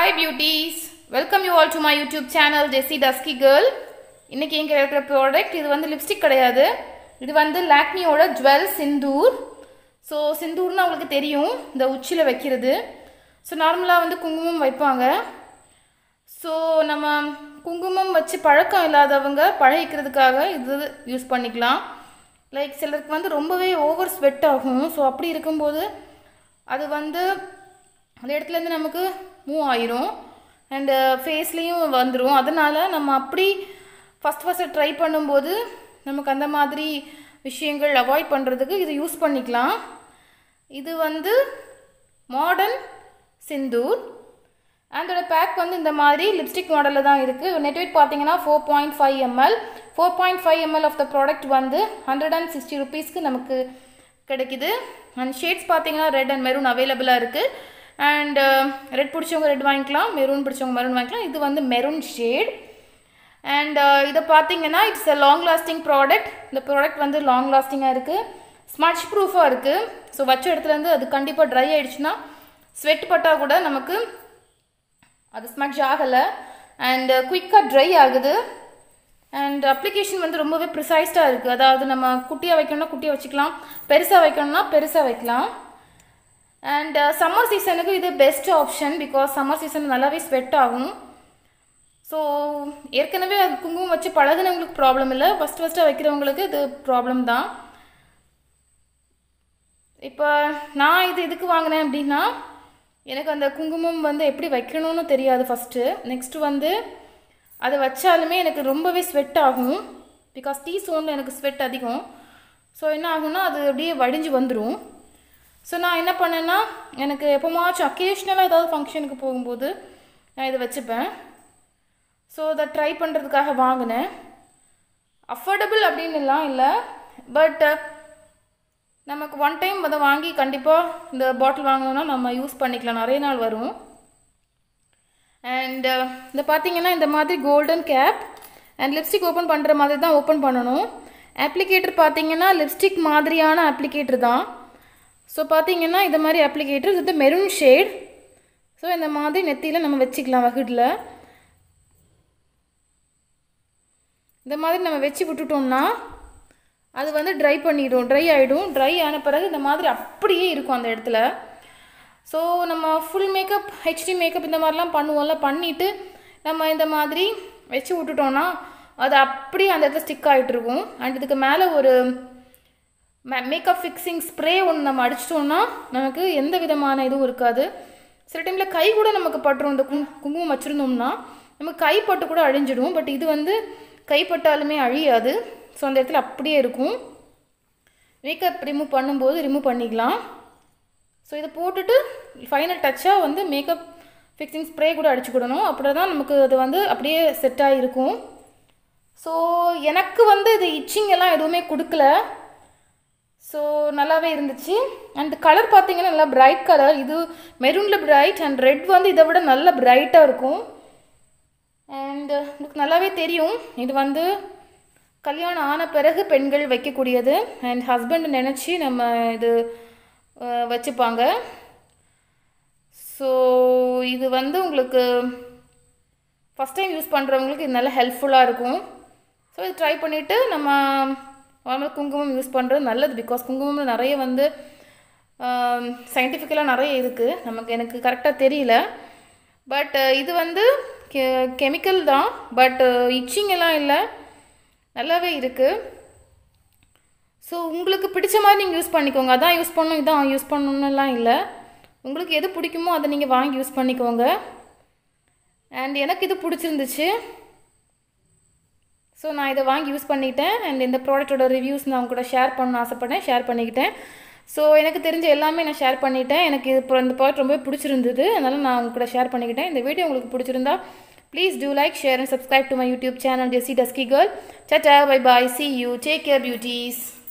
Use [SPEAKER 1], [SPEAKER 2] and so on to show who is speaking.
[SPEAKER 1] Hi beauties, welcome you all to my YouTube channel Jessie Dusky Girl. இன்னைக்கு இங்கே இருக்கிற product இது வந்து லிப்ஸ்டிக் கிடையாது இது வந்து லாக்மியோட ஜுவல் சிந்தூர் ஸோ சிந்தூர்னு அவங்களுக்கு தெரியும் இந்த உச்சியில் வைக்கிறது ஸோ நார்மலாக வந்து குங்குமம் வைப்பாங்க ஸோ நம்ம குங்குமம் வச்சு பழக்கம் இல்லாதவங்க பழகிக்கிறதுக்காக இது யூஸ் பண்ணிக்கலாம் லைக் சிலருக்கு வந்து ரொம்பவே ஓவர் ஸ்வெட் ஆகும் ஸோ அப்படி இருக்கும்போது அது வந்து அந்த இடத்துலேருந்து நமக்கு மூவ் ஆயிரும் அண்டு ஃபேஸ்லேயும் வந்துடும் அதனால் நம்ம அப்படி ஃபஸ்ட் ஃபஸ்ட்டு ட்ரை பண்ணும்போது நமக்கு அந்த மாதிரி விஷயங்கள் அவாய்ட் பண்ணுறதுக்கு இது யூஸ் பண்ணிக்கலாம் இது வந்து மாடர்ன் சிந்தூர் அதோட பேக் வந்து இந்த மாதிரி லிப்ஸ்டிக் மாடலில் தான் இருக்குது நெட் வெயிட் பார்த்தீங்கன்னா four point five ml four point five ml of the product வந்து ஹண்ட்ரட் அண்ட் சிக்ஸ்டி ருபீஸ்க்கு நமக்கு கிடைக்குது அண்ட் ஷேட்ஸ் பார்த்தீங்கன்னா ரெட் அண்ட் மெரூன் அவைலபிளாக இருக்குது அண்ட் ரெட் பிடிச்சவங்க ரெட் வாங்கிக்கலாம் மெரூன் பிடிச்சவங்க மெரூன் வாங்கிக்கலாம் இது வந்து மெரூன் ஷேட் அண்ட் இதை பார்த்தீங்கன்னா it's a long lasting product இந்த ப்ராடக்ட் வந்து லாங் லாஸ்டிங்காக இருக்குது ஸ்மட்ச் ப்ரூஃபாக இருக்குது ஸோ வச்ச இடத்துலேருந்து அது கண்டிப்பாக ட்ரை ஆகிடுச்சுன்னா ஸ்வெட் பட்டால் கூட நமக்கு அது ஸ்மட்ச் ஆகலை அண்ட் குயிக்காக ட்ரை ஆகுது அண்ட் அப்ளிகேஷன் வந்து ரொம்பவே ப்ரிசைஸ்டாக இருக்குது அதாவது நம்ம குட்டியாக வைக்கணும்னா குட்டியாக வச்சுக்கலாம் பெருசாக வைக்கணும்னா பெருசாக வைக்கலாம் அண்ட் சம்மர் சீசனுக்கு இது best option because summer season நல்லாவே ஸ்வெட் ஆகும் ஸோ ஏற்கனவே அது குங்குமம் வச்சு பழகுனவங்களுக்கு ப்ராப்ளம் இல்லை ஃபஸ்ட் ஃபஸ்ட்டாக வைக்கிறவங்களுக்கு இது ப்ராப்ளம் தான் இப்போ நான் இது எதுக்கு வாங்கினேன் அப்படின்னா எனக்கு அந்த குங்குமம் வந்து எப்படி வைக்கணும்னு தெரியாது ஃபஸ்ட்டு நெக்ஸ்ட்டு வந்து அதை வச்சாலுமே எனக்கு ரொம்பவே ஸ்வெட் ஆகும் பிகாஸ் டீ சோனில் எனக்கு ஸ்வெட் அதிகம் ஸோ என்ன ஆகும்னா அது அப்படியே வடிஞ்சு வந்துடும் ஸோ நான் என்ன பண்ணேன்னா எனக்கு எப்போமாச்சும் அக்கேஷ்னலாக ஏதாவது ஃபங்க்ஷனுக்கு போகும்போது நான் இதை வச்சுப்பேன் ஸோ அதை ட்ரை பண்ணுறதுக்காக வாங்கினேன் அஃபோர்டபுள் அப்படின்னுலாம் இல்லை பட் நமக்கு ஒன் டைம் அதை வாங்கி கண்டிப்பாக இந்த பாட்டில் வாங்கணும்னா நம்ம யூஸ் பண்ணிக்கலாம் நிறைய நாள் வரும் அண்ட் இந்த பார்த்தீங்கன்னா இந்த மாதிரி golden cap and lipstick open பண்ணுற மாதிரி தான் ஓப்பன் பண்ணணும் அப்ளிகேட்டர் பார்த்தீங்கன்னா லிப்ஸ்டிக் மாதிரியான அப்ளிகேட்டர் தான் ஸோ பார்த்தீங்கன்னா இந்த மாதிரி அப்ளிகேட்டர் இது வந்து மெரூன் ஷேட் ஸோ இந்த மாதிரி நெத்தியில் நம்ம வச்சுக்கலாம் வகுடில் இந்த மாதிரி நம்ம வச்சு விட்டுட்டோம்னா அது வந்து ட்ரை பண்ணிடும் ட்ரை ஆகிடும் ட்ரை ஆன பிறகு இந்த மாதிரி அப்படியே இருக்கும் அந்த இடத்துல ஸோ நம்ம ஃபுல் மேக்கப் ஹெச்டி மேக்கப் இந்த மாதிரிலாம் பண்ணுவோம்ல பண்ணிவிட்டு நம்ம இந்த மாதிரி வச்சு விட்டுட்டோம்னா அது அப்படியே அந்த இடத்துல ஸ்டிக் ஆகிட்டு இருக்கும் அண்ட் இதுக்கு மேலே ஒரு மேக்கப் ஃபிக்ஸிங் ஸ்ப்ரே ஒன்று நம்ம அடிச்சிட்டோம்னா நமக்கு எந்த விதமான இதுவும் இருக்காது சில டைமில் கை கூட நமக்கு பட்டுரும் இந்த கும் குங்குமம் வச்சுருந்தோம்னா நமக்கு கை பட்டு கூட அழிஞ்சிடும் பட் இது வந்து கைப்பட்டாலுமே அழியாது ஸோ அந்த இடத்துல அப்படியே இருக்கும் மேக்கப் ரிமூவ் பண்ணும்போது ரிமூவ் பண்ணிக்கலாம் ஸோ இதை போட்டுட்டு ஃபைனல் டச்சாக வந்து மேக்கப் ஃபிக்ஸிங் ஸ்ப்ரே கூட அடிச்சுக்கிடணும் அப்படி தான் நமக்கு அது வந்து அப்படியே செட்டாக இருக்கும் ஸோ எனக்கு வந்து இது இச்சிங் எல்லாம் எதுவுமே கொடுக்கல ஸோ நல்லாவே இருந்துச்சு அண்ட் கலர் பார்த்தீங்கன்னா நல்லா பிரைட் கலர் இது மெரூனில் பிரைட் அண்ட் ரெட் வந்து இதை விட நல்ல பிரைட்டாக இருக்கும் அண்ட் உங்களுக்கு நல்லாவே தெரியும் இது வந்து கல்யாணம் ஆன பிறகு பெண்கள் வைக்கக்கூடியது அண்ட் ஹஸ்பண்ட் நினச்சி நம்ம இது வச்சுப்பாங்க ஸோ இது வந்து உங்களுக்கு ஃபஸ்ட் டைம் யூஸ் பண்ணுறவங்களுக்கு இது நல்லா ஹெல்ப்ஃபுல்லாக இருக்கும் ஸோ இது ட்ரை பண்ணிவிட்டு நம்ம நார்மல் குங்குமம் யூஸ் பண்ணுறது நல்லது பிகாஸ் குங்குமம்ல நிறைய வந்து சயின்டிஃபிக்கலாக நிறைய இருக்குது நமக்கு எனக்கு கரெக்டாக தெரியல பட் இது வந்து கெ கெமிக்கல் தான் பட் இச்சிங் எல்லாம் இல்லை நல்லாவே இருக்குது ஸோ உங்களுக்கு பிடிச்ச மாதிரி நீங்கள் யூஸ் பண்ணிக்கோங்க அதான் யூஸ் பண்ணணும் இதான் யூஸ் பண்ணணும்னுலாம் இல்லை உங்களுக்கு எது பிடிக்குமோ அதை நீங்கள் வாங்கி யூஸ் பண்ணிக்கோங்க அண்ட் எனக்கு இது பிடிச்சிருந்துச்சு ஸோ நான் இதை வாங்கி யூஸ் பண்ணிக்கிட்டேன் அண்ட் இந்த ப்ராடக்ட்டோட ரிவ்யூஸ் நான் கூட ஷேர் பண்ண ஆசைப்பட்டேன் ஷேர் பண்ணிக்கிட்டேன் ஸோ எனக்கு தெரிஞ்ச எல்லாமே நான் ஷேர் பண்ணிட்டேன் எனக்கு இது இந்த ப்ராடக்ட் ரொம்பவே பிடிச்சிருந்தது அதனால் நான் உங்க கூட ஷேர் பண்ணிக்கிட்டேன் இந்த வீடியோ உங்களுக்கு பிடிச்சிருந்தா please do like share and subscribe to my YouTube channel Jessy dusky girl சட்டா bye bye see you take care beauties